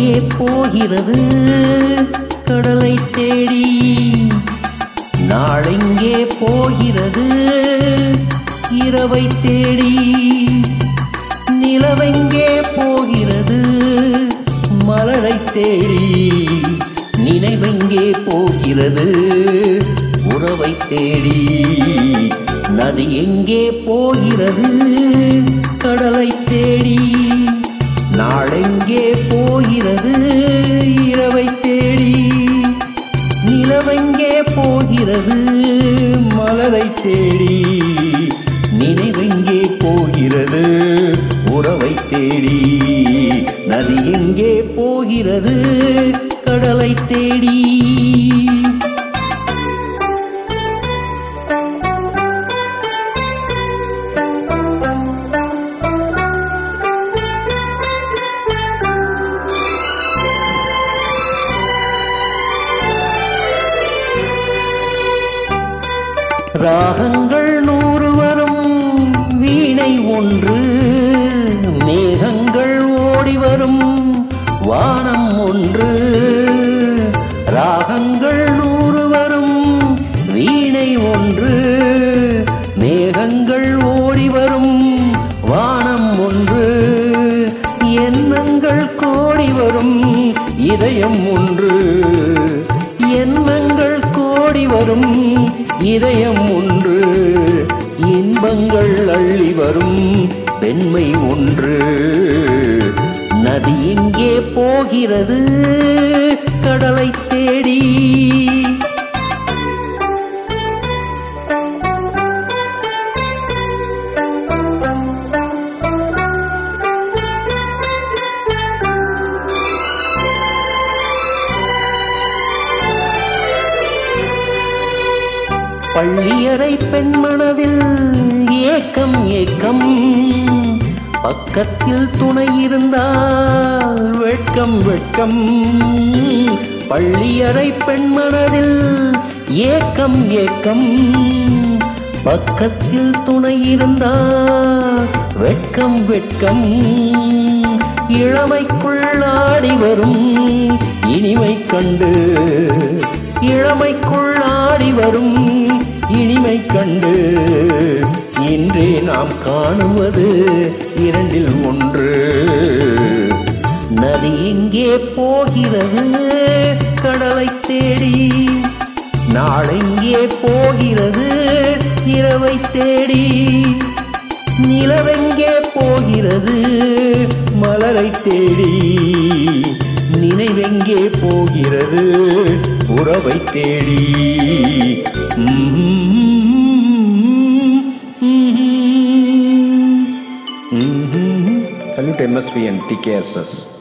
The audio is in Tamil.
எங்கே போகிறது கடலை தேடி நாளெங்கே போகிறது இரவை தேடி நிலவெங்கே போகிறது மலரை தேடி நினைவெங்கே போகிறது உறவை தேடி நதி எங்கே போகிறது கடலை தேடி நாளெங்கே போகிறது இரவை தேடி நிலவெங்கே போகிறது மலரை தேடி நினைவெங்கே போகிறது உறவை தேடி நதி எங்கே போகிறது கடலை தேடி ராகங்கள் நூறு வரும் வீணை ஒன்று மேகங்கள் ஓடி வரும் வானம் ஒன்று ராகங்கள் நூறு வரும் வீணை ஒன்று மேகங்கள் ஓடி வரும் வானம் ஒன்று எண்ணங்கள் கோடி வரும் இதயம் ஒன்று எண்ணங்கள் கோடி வரும் இதயம் ஒன்று இன்பங்கள் அள்ளி வரும் பெண்மை ஒன்று நதி எங்கே போகிறது கடலை தேடி பள்ளியறை பெண்மனதில் ஏக்கம் ஏக்கம் பக்கத்தில் துணை இருந்தால் வெட்கம் வெட்கம் பள்ளியறை பெண்மனதில் ஏக்கம் ஏக்கம் பக்கத்தில் துணை இருந்தால் வெட்கம் வெட்கம் இளமைக்குள் ஆடி வரும் இனிமை கண்டு இளமைக்குள் ஆடி வரும் இனிமை கண்டு இன்றே நாம் காணுவது இரண்டில் ஒன்று நதி எங்கே போகிறது கடலை தேடி நாளெங்கே போகிறது இரவை தேடி நிலவெங்கே போகிறது மலரை தேடி நினைவெங்கே போகிறது உறவை தேடி Salute MSV and TKSS.